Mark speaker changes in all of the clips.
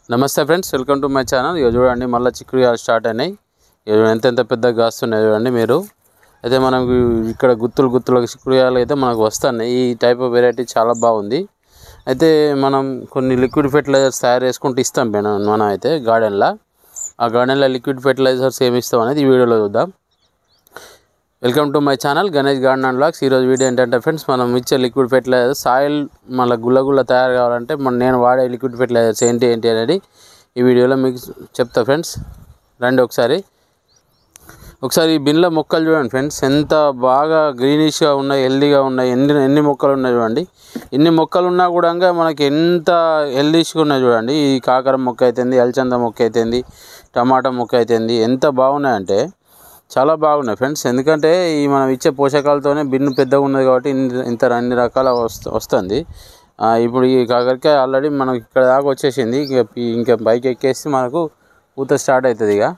Speaker 1: నమస్తే friends welcome to my channel ఇక చూడండి మళ్ళీ చిక్కుడుగా స్టార్ట్ అయినాయి ఇక ఎంత ఎంత పెద్దగా కాస్తున్నాయి చూడండి మీరు అయితే మనకు ఇక్కడ గుత్తులు గుత్తులు చిక్కుడుగాయలు అయితే మనకు వస్తున్నాయి ఈ టైప్ ఆఫ్ వెరైటీ చాలా బాగుంది అయితే మనం కొన్ని లిక్విడ్ ఫెర్టిలైజర్స్ తయారు చేసుకుంటూ ఇస్తాం మనం మనం అయితే గార్డెన్లో ఆ గార్డెన్లో లిక్విడ్ ఫెర్టిలైజర్స్ ఏమి ఇస్తాం అనేది ఈ వీడియోలో చూద్దాం welcome to my channel Ganesh garden and blogs ఈరోజు వీడియో ఏంటంటే ఫ్రెండ్స్ మనం ఇచ్చే లిక్విడ్ ఫెర్టిలైజర్ సాయిల్ మళ్ళీ గుల్ల గుల్ల తయారు కావాలంటే మన నేను వాడే లిక్విడ్ ఫెర్టిలైజర్స్ ఏంటి ఏంటి అనేది ఈ వీడియోలో మీకు చెప్తా ఫ్రెండ్స్ రండి ఒకసారి ఒకసారి ఈ బిన్లో మొక్కలు చూడండి ఫ్రెండ్స్ ఎంత బాగా గ్రీనిష్గా ఉన్నాయి హెల్దీగా ఉన్నాయి ఎన్ని ఎన్ని మొక్కలు ఉన్నాయి చూడండి ఇన్ని మొక్కలు ఉన్నా కూడా మనకి ఎంత హెల్దీష్గా ఉన్నాయి చూడండి ఈ కాకర మొక్క అయితేంది ఎల్చంద మొక్క అయితేంది టమాటా మొక్క అయితేంది ఎంత బాగున్నాయంటే చాలా బాగున్నాయి ఫ్రెండ్స్ ఎందుకంటే ఈ మనం ఇచ్చే పోషకాలతోనే బిన్ను పెద్దగా ఉన్నది కాబట్టి ఇన్ని- ఇంత అన్ని రకాల వస్తు వస్తుంది ఆ, ఇప్పుడు ఈ కాకరకాయ ఆల్రెడీ మనకి ఇక్కడ దాకా వచ్చేసింది ఇక పి- ఇంకా పైకి ఎక్కేసి మనకు పూత స్టార్ట్ అవుతుంది ఇక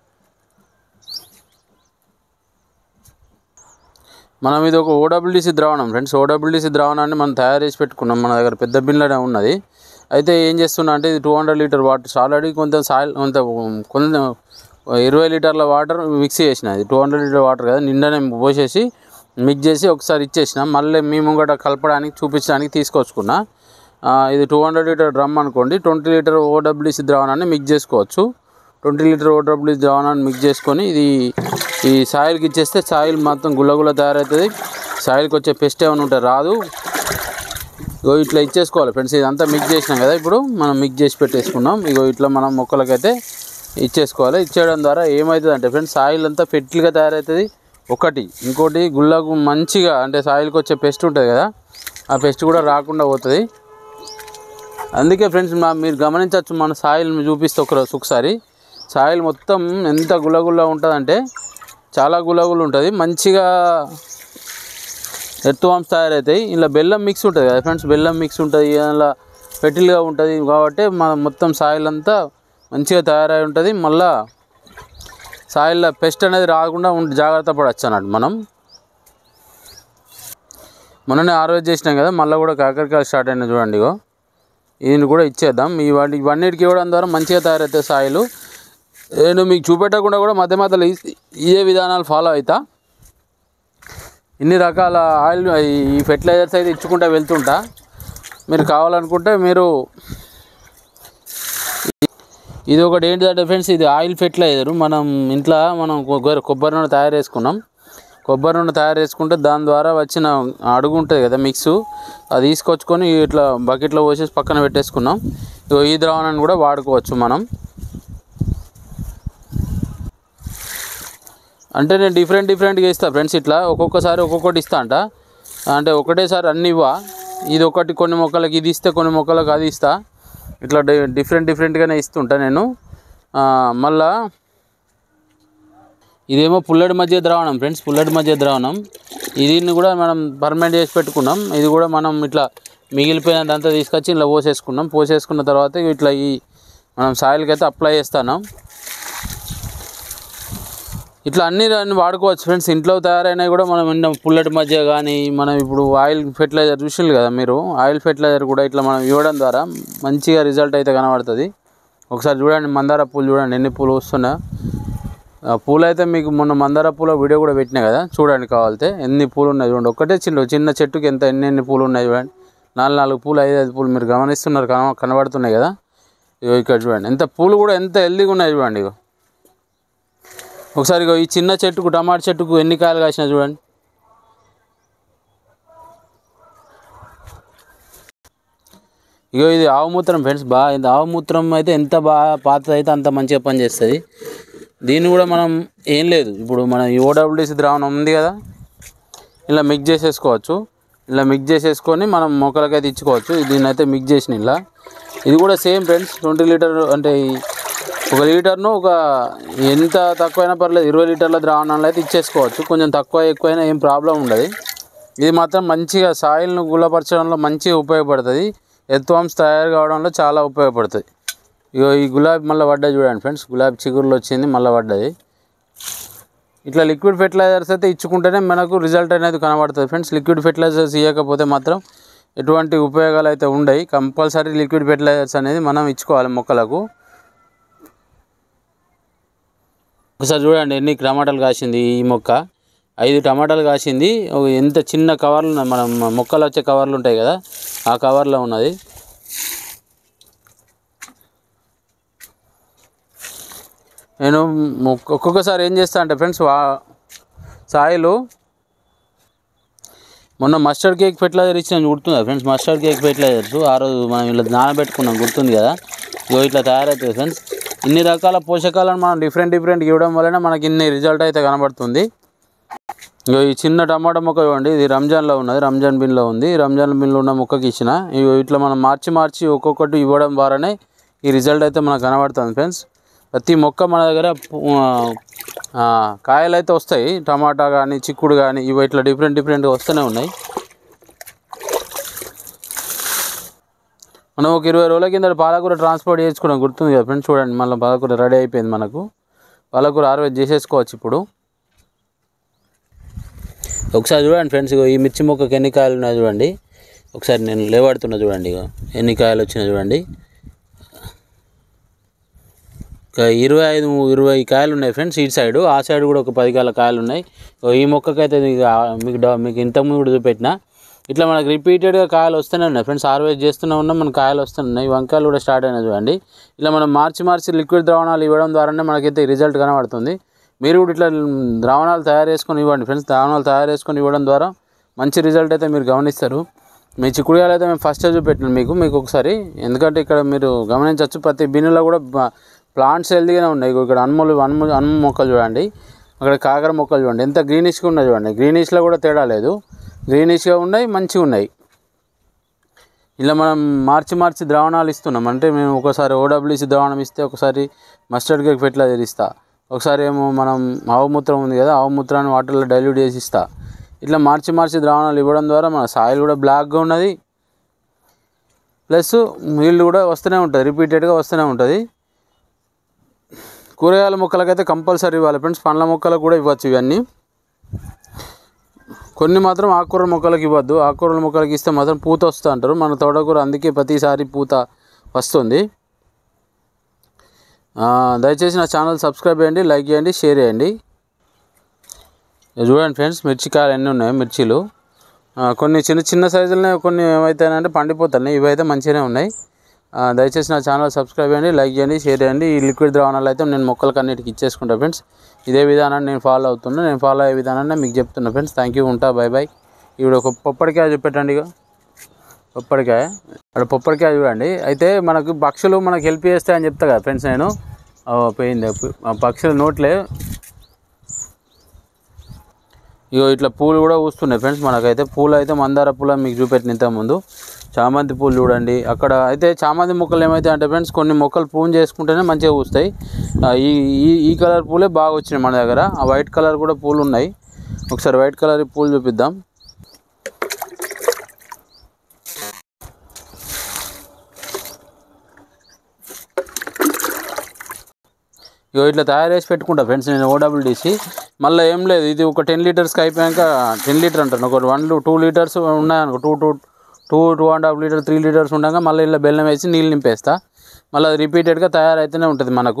Speaker 1: మనం ఇది ఒక ఓడబ్ల్యూడిసి ద్రావణం ఫ్రెండ్స్ ఓడబ్ల్యూడిసి ద్రావణాన్ని మనం తయారు చేసి పెట్టుకున్నాం మన దగ్గర పెద్ద బిన్లోనే ఉన్నది అయితే ఏం చేస్తున్నా అంటే ఇది two hundred litre water already కొంత సాయిల్ కొంత కొంత ఇరవై లీటర్ల వాటర్ మిక్స్ చేసిన ఇది టూ హండ్రెడ్ లీటర్ వాటర్ కదా నిండనే పోసేసి మిక్స్ చేసి ఒకసారి ఇచ్చేసిన మళ్ళీ మీ ముంగట కలపడానికి చూపించడానికి తీసుకొచ్చుకున్నా ఆ, ఇది టూ హండ్రెడ్ లీటర్ డ్రమ్ అనుకోండి ట్వంటీ లీటర్ ఓడబ్ల్యూసి ద్రావణాన్ని మిక్స్ చేసుకోవచ్చు ట్వంటీ లీటర్ ఓడబ్ల్యూసి ద్రావణాన్ని మిక్స్ చేసుకొని ఇది ఈ సాయిల్కి ఇచ్చేస్తే సాయిల్ మొత్తం గుల్లగుల్ల తయారవుతుంది సాయిల్కి వచ్చే పెస్ట్ ఏమైనా ఉంటే రాదు ఇగో ఇట్లా ఇచ్చేసుకోవాలి ఫ్రెండ్స్ ఇదంతా మిక్స్ చేసినాం కదా ఇప్పుడు మనం మిక్స్ చేసి పెట్టేసుకున్నాం ఇగో ఇట్లా మనం మొక్కలకైతే ఇచ్చేసుకోవాలి ఇచ్చేయడం ద్వారా ఏమవుతుంది అంటే ఫ్రెండ్స్ సాయిల్ అంతా ఫెర్టిల్గా తయారవుతుంది ఒకటి ఇంకోటి గుళ్ళకు మంచిగా అంటే సాయిల్కి వచ్చే పెస్ట్ ఉంటుంది కదా ఆ పెస్ట్ కూడా రాకుండా పోతుంది అందుకే ఫ్రెండ్స్ మా మీరు గమనించవచ్చు మన సాయిల్ చూపిస్తే ఒకరోజు ఒకసారి సాయిల్ మొత్తం ఎంత గుల్లగుల్ల ఉంటుందంటే చాలా గుల్లగుల్ల ఉంటుంది మంచిగా ఎర్త్వామ్స్ తయారవుతాయి ఇలా బెల్లం మిక్స్ ఉంటుంది కదా ఫ్రెండ్స్ బెల్లం మిక్స్ ఉంటుంది ఇలా ఫెర్టిల్గా ఉంటుంది కాబట్టి మన మొత్తం సాయిల్ అంతా మంచిగా తయారై ఉంటుంది మళ్ళా సాయిల్లో పెస్ట్ అనేది రాకుండా ఉండి జాగ్రత్త పడవచ్చు అన్నట్టు మనం మొన్ననే ఆరోగ్య చేసినాం కదా మళ్ళీ కూడా కాకరకాయలు స్టార్ట్ అయినా చూడండి ఇగో దీన్ని కూడా ఇచ్చేద్దాం ఈ వాటి ఇవన్నిటికి ఇవ్వడం ద్వారా మంచిగా తయారవుతాయి సాయిలు నేను మీకు చూపెట్టకుండా కూడా మధ్య మధ్యలో ఈ- ఇదే విధానాలు ఫాలో అవుతా ఇన్ని రకాల ఆయిల్ ఈ ఫెర్టిలైజర్స్ అయితే ఇచ్చుకుంటా వెళ్తుంటా మీరు కావాలనుకుంటే మీరు ఇది ఒకటి ఏంటిదంటే ఫ్రెండ్స్ ఇది ఆయిల్ ఫెర్టిలైజర్ మనం ఇంట్లో మనం కొబ్బరి కొబ్బరి నూనె తయారు చేసుకున్నాం కొబ్బరి నూనె తయారు చేసుకుంటే దాని ద్వారా వచ్చిన అడుగు ఉంటుంది కదా మిక్స్ అది తీసుకొచ్చుకొని ఇట్లా బకెట్లో పోసేసి పక్కన పెట్టేసుకున్నాం ఇగో ఈ ద్రావణాన్ని కూడా వాడుకోవచ్చు మనం అంటే నేను డిఫరెంట్ డిఫరెంట్గా ఇస్తాను ఫ్రెండ్స్ ఇట్లా ఒక్కొక్కసారి ఒక్కొక్కటి ఇస్తా అంట అంటే ఒకటేసారి అన్ని ఇవ్వ ఇది ఒకటి కొన్ని మొక్కలకి ఇది ఇస్తే కొన్ని మొక్కలకు అది ఇస్తా ఇట్లా డి- డిఫరెంట్ డిఫరెంట్గానే ఇస్తుంటా నేను ఆ, మళ్ళా ఇదేమో పుల్లడి మధ్య ద్రావణం ఫ్రెండ్స్ పుల్లడి మధ్య ద్రావణం దీన్ని కూడా మనం పర్మనెంట్ చేసి పెట్టుకున్నాం ఇది కూడా మనం ఇట్లా మిగిలిపోయినదంతా తీసుకొచ్చి ఇలా పోసేసుకున్నాం పోసేసుకున్న తర్వాత ఇట్లా ఈ మనం సాయిల్కి అయితే అప్లై చేస్తున్నాం ఇట్లా అన్ని అన్ని వాడుకోవచ్చు ఫ్రెండ్స్ ఇంట్లో తయారైనవి కూడా మనం విన్న పుల్లటి మధ్య కానీ మనం ఇప్పుడు ఆయిల్ ఫెర్టిలైజర్ చూసిండ్రు కదా మీరు ఆయిల్ ఫెర్టిలైజర్ కూడా ఇట్లా మనం ఇవ్వడం ద్వారా మంచిగా రిజల్ట్ అయితే కనబడుతుంది ఒకసారి చూడండి మందార పూలు చూడండి ఎన్ని పూలు వస్తున్నాయో ఆ పూలు అయితే మీకు మొన్న మందార పూల వీడియో కూడా పెట్టినా కదా చూడండి కావాలితే ఎన్ని పూలు ఉన్నాయి చూడండి ఒక్కటే చిన్న చిన్న చెట్టుకి ఎంత ఎన్ని ఎన్ని పూలు ఉన్నాయి చూడండి నాలుగు నాలుగు పూలు ఐదు ఐదు పూలు మీరు గమనిస్తున్నారు కన కనబడుతున్నాయి కదా ఇగో ఇక్కడ చూడండి ఎంత పూలు కూడా ఎంత హెల్దీగా ఉన్నాయి చూడండి ఇగో ఒకసారి ఇగో ఈ చిన్న చెట్టుకు టమాటా చెట్టుకు ఎన్ని కాయలు కాసినా చూడండి ఇగో ఇది ఆవు మూత్రం ఫ్రెండ్స్ బాగా ఇది ఆవు మూత్రం అయితే ఎంత బాగా పాతది అయితే అంత మంచిగా పనిచేస్తుంది దీన్ని కూడా మనం ఏం లేదు ఇప్పుడు మన ఓడబ్ల్యూడిసి ద్రావణం ఉంది కదా ఇలా మిక్స్ చేసేసుకోవచ్చు ఇలా మిక్స్ చేసేసుకొని మనం మొక్కలకైతే ఇచ్చుకోవచ్చు దీన్ని అయితే మిక్స్ చేసిన ఇలా ఇది కూడా సేమ్ ఫ్రెండ్స్ ట్వంటీ లీటర్ అంటే ఈ ఒక లీటర్ను ఒక ఎంత తక్కువైనా పర్లేదు ఇరవై లీటర్ల ద్రావణాలు అయితే ఇచ్చేసుకోవచ్చు కొంచెం తక్కువ ఎక్కువైనా ఏం ప్రాబ్లం ఉండదు ఇది మాత్రం మంచిగా సాయిల్ను గుల్లపరచడంలో మంచిగా ఉపయోగపడుతుంది ఎత్వాంశ తయారు కావడంలో చాలా ఉపయోగపడుతుంది ఇగో ఈ గులాబీ మళ్ళీ పడ్డది చూడండి ఫ్రెండ్స్ గులాబీ చిగురులు వచ్చింది మళ్ళీ పడ్డది ఇట్లా లిక్విడ్ ఫెర్టిలైజర్స్ అయితే ఇచ్చుకుంటేనే మనకు రిజల్ట్ అనేది కనబడుతుంది ఫ్రెండ్స్ లిక్విడ్ ఫెర్టిలైజర్స్ ఇవ్వకపోతే మాత్రం ఎటువంటి ఉపయోగాలు అయితే ఉండయి కంపల్సరీ లిక్విడ్ ఫెర్టిలైజర్స్ అనేది మనం ఇచ్చుకోవాలి మొక్కలకు ఒకసారి చూడండి ఎన్ని టమాటాలు కాసింది ఈ మొక్క ఐదు టమాటాలు కాసింది ఒక ఎంత చిన్న కవర్లు ఉన్నాయి మనం మొక్కలు వచ్చే కవర్లు ఉంటాయి కదా ఆ కవర్లో ఉన్నది నేను మొక్క- ఒక్కొక్కసారి ఏం చేస్తా అంటే ఫ్రెండ్స్ వా సాయిలు మొన్న మస్టర్డ్ కేక్ ఫెర్టిలైజర్ ఇచ్చిన గుర్తుందా ఫ్రెండ్స్ మస్టర్డ్ కేక్ ఫెర్టిలైజర్స్ ఆ రోజు మనం ఇలా నానబెట్టుకున్నాం గుర్తుంది కదా ఇగో ఇట్లా తయారవుతుంది ఫ్రెండ్స్ ఇన్ని రకాల పోషకాలను మనం డిఫరెంట్ డిఫరెంట్ ఇవ్వడం వలన మనకి ఇన్ని రిజల్ట్ అయితే కనబడుతుంది ఇగో ఈ చిన్న టమాటా మొక్క చూడండి ఇది రంజాన్లో ఉన్నది రంజాన్ బిన్లో ఉంది ఈ రంజాన్ బిన్లో ఉన్న మొక్కకి ఇచ్చిన ఇగో ఇట్లా మనం మార్చి మార్చి ఒక్కొక్కటి ఇవ్వడం ద్వారానే ఈ రిజల్ట్ అయితే మనకు కనబడుతుంది ఫ్రెండ్స్ ప్రతి మొక్క మన దగ్గర పు- ఆ, కాయలు అయితే వస్తాయి టమాటా కానీ చిక్కుడు కానీ ఇవి ఇట్లా డిఫరెంట్ డిఫరెంట్గా వస్తూనే ఉన్నాయి మనం ఒక ఇరవై రోజుల కింద పాలకూర ట్రాన్స్పోర్ట్ చేసుకున్నాం గుర్తుంది కదా ఫ్రెండ్స్ చూడండి మళ్ళీ పాలకూర రెడీ అయిపోయింది మనకు పాలకూర హార్వెస్ట్ చేసేసుకోవచ్చు ఇప్పుడు ఒకసారి చూడండి ఫ్రెండ్స్ ఇగో ఈ మిర్చి మొక్కకి ఎన్ని కాయలు ఉన్నాయి చూడండి ఒకసారి నేను లేవాడుతున్నా చూడండి ఇగో ఎన్ని కాయలు వచ్చినాయి చూడండి ఒక ఇరవై ఐదు ఇరవై కాయలు ఉన్నాయి ఫ్రెండ్స్ ఈ సైడ్ ఆ సైడ్ కూడా ఒక పది కాయల కాయలు ఉన్నాయి ఇగో ఈ మొక్కకైతే మీకు ఆ- మీకు డా- మీకు ఇంతకుముందు కూడా చూపెట్టిన ఇట్లా మనకి రిపీటెడ్గా కాయలు వస్తూనే ఉన్నాయి ఫ్రెండ్స్ హార్వెస్ట్ చేస్తూనే ఉన్నాం మన కాయలు వస్తున్నాయి వంకాయలు కూడా స్టార్ట్ అయినాయి చూడండి ఇలా మనం మార్చి మార్చి లిక్విడ్ ద్రావణాలు ఇవ్వడం ద్వారానే మనకైతే రిజల్ట్ కనబడుతుంది మీరు కూడా ఇట్లా ద్రావణాలు తయారు చేసుకొని ఇవ్వండి ఫ్రెండ్స్ ద్రావణాలు తయారు చేసుకొని ఇవ్వడం ద్వారా మంచి రిజల్ట్ అయితే మీరు గమనిస్తారు మీ చిక్కుడుకాయలు అయితే మేము ఫస్ట్ చూపెట్టినాం మీకు మీకు ఒకసారి ఎందుకంటే ఇక్కడ మీరు గమనించవచ్చు ప్రతి బిన్నులో కూడా ప్లాంట్స్ హెల్తీగానే ఉన్నాయి ఇగో ఇక్కడ అనుమలు అనుము అనుము మొక్కలు చూడండి అక్కడ కాకర మొక్కలు చూడండి ఎంత గ్రీనిష్గా ఉన్నాయి చూడండి గ్రీనిష్లో కూడా తేడా లేదు గ్రీనిష్గా ఉన్నాయి మంచిగా ఉన్నాయి ఇలా మనం మార్చి మార్చి ద్రావణాలు ఇస్తున్నాం అంటే మేము ఒకసారి ఓడబ్ల్యూసి ద్రావణం ఇస్తే ఒకసారి మస్టర్డ్ కేక్ ఫెర్టిలైజర్ ఇస్తా ఒకసారి ఏమో మనం ఆవుమూత్రం ఉంది కదా ఆవుమూత్రాన్ని వాటర్లో డైల్యూట్ చేసి ఇస్తా ఇట్లా మార్చి మార్చి ద్రావణాలు ఇవ్వడం ద్వారా మన సాయిల్ కూడా బ్లాక్గా ఉన్నది ప్లస్ నీళ్ళు కూడా వస్తూనే ఉంటుంది రిపీటెడ్గా వస్తూనే ఉంటుంది కూరగాయల మొక్కలకైతే కంపల్సరీ ఇవ్వాలి ఫ్రెండ్స్ పండ్ల మొక్కలకు కూడా ఇవ్వచ్చు ఇవన్నీ కొన్ని మాత్రం ఆకుకూర మొక్కలకు ఇవ్వద్దు ఆకుకూరల మొక్కలకి ఇస్తే మాత్రం పూత వస్తుంది అంటారు మన తోటకూర అందుకే ప్రతిసారి పూత వస్తుంది ఆ, దయచేసి నా ఛానల్ సబ్స్క్రైబ్ చేయండి లైక్ చేయండి షేర్ చేయండి ఇది చూడండి ఫ్రెండ్స్ మిర్చికాయలు ఎన్ని ఉన్నాయి మిర్చీలు ఆ, కొన్ని చిన్న చిన్న సైజులనే కొన్ని ఏమైతాయంటే పండిపోతున్నాయి ఇవి అయితే మంచిగానే ఉన్నాయి ఆ, దయచేసి నా ఛానల్ సబ్స్క్రైబ్ చేయండి లైక్ చేయండి షేర్ చేయండి ఈ లిక్విడ్ ద్రావణాలు అయితే నేను మొక్కలకి అన్నిటికి ఇచ్చేసుకుంటా ఫ్రెండ్స్ ఇదే విధానాన్ని నేను ఫాలో అవుతున్నా నేను ఫాలో అయ్యే విధానాన్ని మీకు చెప్తున్నా ఫ్రెండ్స్ థ్యాంక్ యూ ఉంటా బై బై ఇప్పుడు ఒక పొప్పడికాయ చూపెట్టండి ఇక పొప్పడికాయ అక్కడ పొప్పడికాయ చూడండి అయితే మనకు పక్షులు మనకు హెల్ప్ చేస్తాయని చెప్తా కదా ఫ్రెండ్స్ నేను ఆ, పోయింది ఆ పక్షుల నోట్లే ఇగో ఇట్లా పూలు కూడా పూస్తున్నాయి ఫ్రెండ్స్ మనకైతే పూలు అయితే మందార పూల మీకు చూపెట్టిన ఇంతకుముందు చామంతి పూలు చూడండి అక్కడ అయితే చామంతి మొక్కలు ఏమైతే అంటే ఫ్రెండ్స్ కొన్ని మొక్కలు పూన్ చేసుకుంటేనే మంచిగా పూస్తాయి ఆ, ఈ ఈ ఈ కలర్ పూలే బాగా వచ్చినాయి మన దగ్గర ఆ వైట్ కలర్ కూడా పూలు ఉన్నాయి ఒకసారి వైట్ కలర్ పూలు చూపిద్దాం ఇగో ఇట్లా తయారు చేసి పెట్టుకుంటా ఫ్రెండ్స్ నేను ఓడబ్ల్యూడిసి మళ్ళీ ఏం లేదు ఇది ఒక టెన్ లీటర్స్కి అయిపోయాక టెన్ లీటర్ అంటాను ఒక వన్ టూ లీటర్స్ ఉన్నాయనుకో two two two two and half litre three litres ఉండగా మళ్ళీ ఇలా బెల్లం వేసి నీళ్ళు నింపేస్తా మళ్ళీ అది రిపీటెడ్గా తయారైతేనే ఉంటుంది మనకు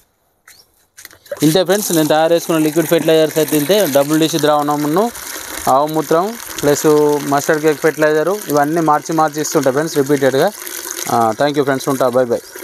Speaker 1: ఇంతే ఫ్రెండ్స్ నేను తయారు చేసుకున్న లిక్విడ్ ఫెర్టిలైజర్స్ అయితే ఇంతే డబుల్ డిసి ద్రావణమును ఆవుమూత్రం ప్లస్ మస్టర్డ్ కేక్ ఫెర్టిలైజరు ఇవన్నీ మార్చి మార్చి ఇస్తుంటా ఫ్రెండ్స్ రిపీటెడ్గా థ్యాంక్ యూ ఫ్రెండ్స్ ఉంటా బై బై